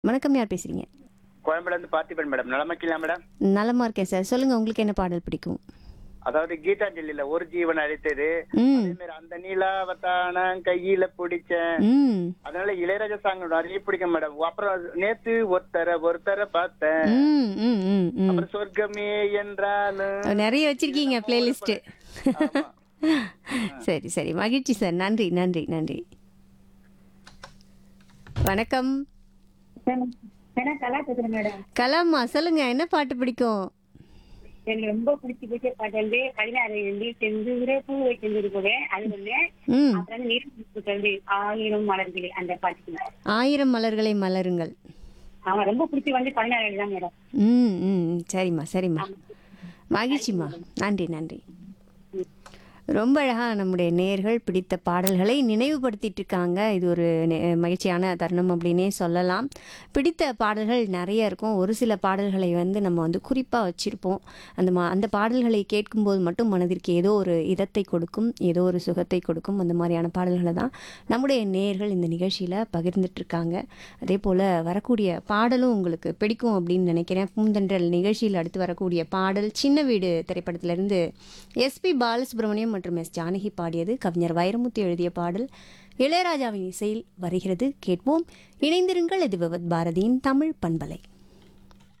வணக்கம் யார் பேசுறீங்க கோயம்புல இருந்து பார்த்திபன் மேடம் நலமக்கிலா மேடம் நலமா இருக்கேன் சார் சொல்லுங்க உங்களுக்கு என்ன பாடல் பிடிக்கும் அதாவது கீதாஞ்சலியில ஒரு ஜீவன் அழைத்தது ம் அதே மாதிரி அந்த நீலாவத்தான கையில பிடிச்சேன் ம் அதனால இளையராஜா சாங் நிறைய பிடிக்கும் மேடம் அப்புறம் நேத்து ஒருத்தர ஒருத்தர பார்த்தேன் ம் ம் ம் ம் அப்புறம் சொர்க்கமே என்றாலும் நிறைய வச்சிருக்கீங்க பிளேலிஸ்ட் ஆமா. சரி சரி மகிழ்ச்சி சார் நன்றி நன்றி நன்றி வணக்கம் மேடம் கலா பேசுறேன் மேடம் கலாமா சொல்லுங்க என்ன பாட்டு பிடிக்கும் எனக்கு ரொம்ப பிடிச்சி பிடிச்ச பாட்டு வந்து பதினாறு வந்து செந்தூர பூவை செந்தூர் போவேன் அது ஒண்ணு ம் அப்புறம் வந்து நீர் வந்து ஆயிரம் மலர்களே அந்த பாட்டுக்கு ஆயிரம் மலர்களை மலருங்கள் அவன் ரொம்ப பிடிச்சி வந்து பதினாறு தான் மேடம் ம் ம் சரிம்மா சரிம்மா மகிழ்ச்சிம்மா நன்றி நன்றி ரொம்ப அழகாக நம்முடைய நேர்கள் பிடித்த பாடல்களை நினைவுபடுத்திட்டு இருக்காங்க இது ஒரு நெ- மகிழ்ச்சியான தருணம் அப்படின்னே சொல்லலாம் பிடித்த பாடல்கள் நிறைய இருக்கும் ஒரு சில பாடல்களை வந்து நம்ம வந்து குறிப்பாக வச்சுருப்போம் அந்த மா அந்த பாடல்களை கேட்கும்போது மட்டும் மனதிற்கு ஏதோ ஒரு இதத்தை கொடுக்கும் ஏதோ ஒரு சுகத்தை கொடுக்கும் அந்த மாதிரியான பாடல்களை தான் நம்முடைய நேர்கள் இந்த நிகழ்ச்சியில் பகிர்ந்துட்டு இருக்காங்க அதே போல் வரக்கூடிய பாடலும் உங்களுக்கு பிடிக்கும் அப்படின்னு நினைக்கிறேன் பூந்தன்றல் நிகழ்ச்சியில் அடுத்து வரக்கூடிய பாடல் சின்ன வீடு திரைப்படத்திலிருந்து எஸ்பி பாலசுப்ரமணியம் மற்றும் எஸ் ஜானகி பாடியது கவிஞர் வைரமுத்து எழுதிய பாடல் இளையராஜாவின் இசையில் வருகிறது கேட்போம் இணைந்திருங்கள் இது விவத் பாரதியின் தமிழ் பண்பலை